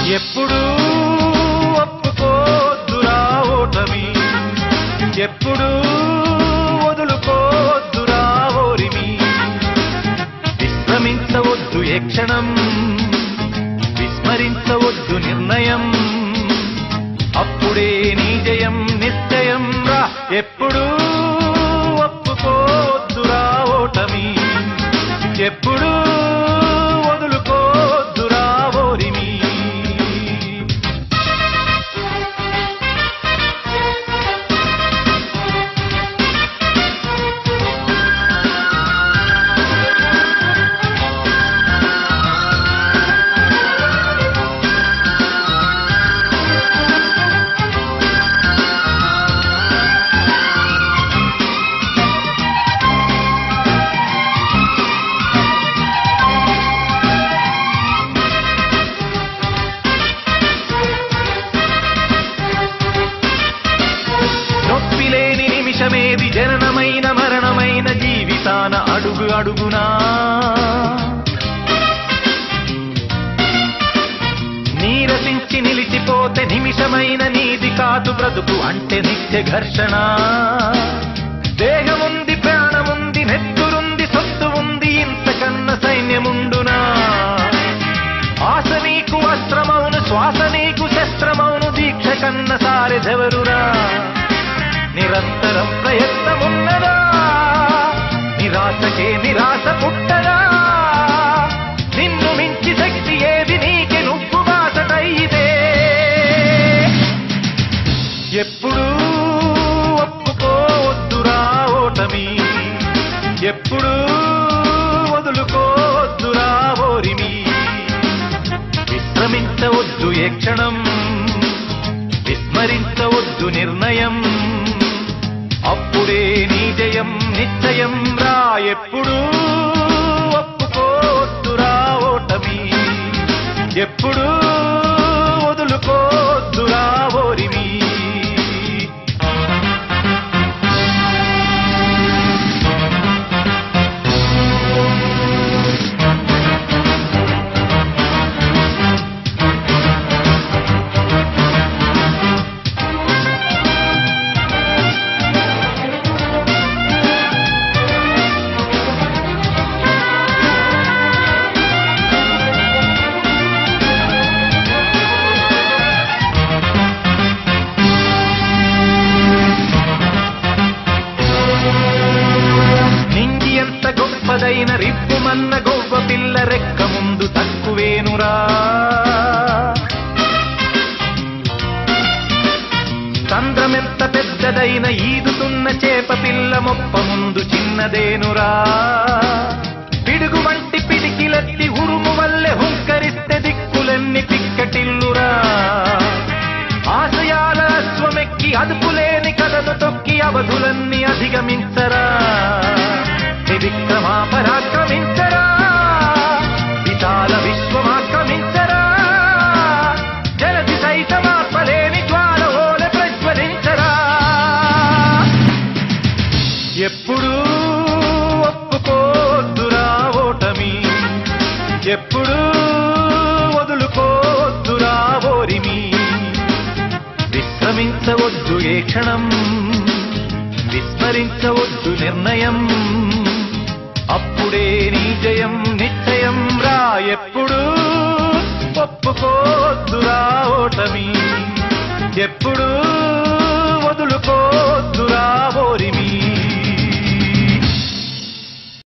ఎప్పుడు ఒప్పుకోద్దురా ఓటమి ఎప్పుడు వదులుకోద్దురా ఓరిమి విశ్రమించవద్దు ఏ క్షణం విస్మరించవద్దు నిర్ణయం అప్పుడే నీ జయం నిశ్చయం రా ఎప్పుడు ఒప్పుకోద్దురా ఓటమి ఎప్పుడు వదులుకోద్దురా ఓరిమి నొప్పి లేని నిమిషమేది జననమైన మరణమైన జీవితాన అడుగు అడుగునా నీరసించి నిలిచిపోతే నిమిషమైన నీది కాదు బ్రతుకు అంటే నిత్య ఘర్షణ దేహముంది ప్రాణముంది నెత్తురుంది సొత్తు ఉంది ఇంతకన్న సైన్యముండునా ఆశ నీకు వస్త్రమౌను శ్వాస నీకు శస్త్రమౌను దీక్ష కన్న సారెదెవరురా నిరంతరం ప్రయత్నమున్నదా నిరాశకే నిరాశ పుట్టదా నిన్ను మించి శక్తి ఏది నీకి నువ్వు బాసటైతే ఎప్పుడు ఒప్పుకోవద్దురా ఓటమి ఎప్పుడు వదులుకోవద్దురా ఓరిమి విశ్రమించవద్దు ఏ క్షణం విస్మరించవద్దు నిర్ణయం అప్పుడే నీ జయం నిశ్చయం రా ఎప్పుడు ఒప్పుకోద్దురా ఓటమి ఎప్పుడు వదులుకోద్దురా ఓరిమి నింగి ఎంత గొప్పదైన రిప్పుమన్న గొప్ప పిల్ల రెక్క ముందు తక్కువేనురా చంద్రమెంత పెద్దదైన ఈదుతున్న చేప పిల్ల మొప్ప ముందు చిన్నదేనురా పిడుగు వంటి పిడికిలెత్తి ఉరుము వల్లే హుంకరిస్తే దిక్కులెన్ని పిక్కటిల్లురా ఆశయాల అశ్వమెక్కి అదుపులేని కథను తొక్కి అవధులన్నీ అధిగమించరా త్రివిక్రమా పరాక్రమించరా విశాల విశ్వమాక్రమించరా జలది సైతమాత్మలేని జ్వాల ఓల ప్రజ్వలించరా ఎప్పుడు ఒప్పుకోద్దురా ఓటమి ఎప్పుడు వదులుకోద్దురా ఓరిమి విశ్రమించవద్దు ఏ క్షణం విస్మరించవద్దు నిర్ణయం అప్పుడే నీ జయం నిశ్చయం రా ఎప్పుడు ఒప్పుకోద్దురా ఓటమి ఎప్పుడు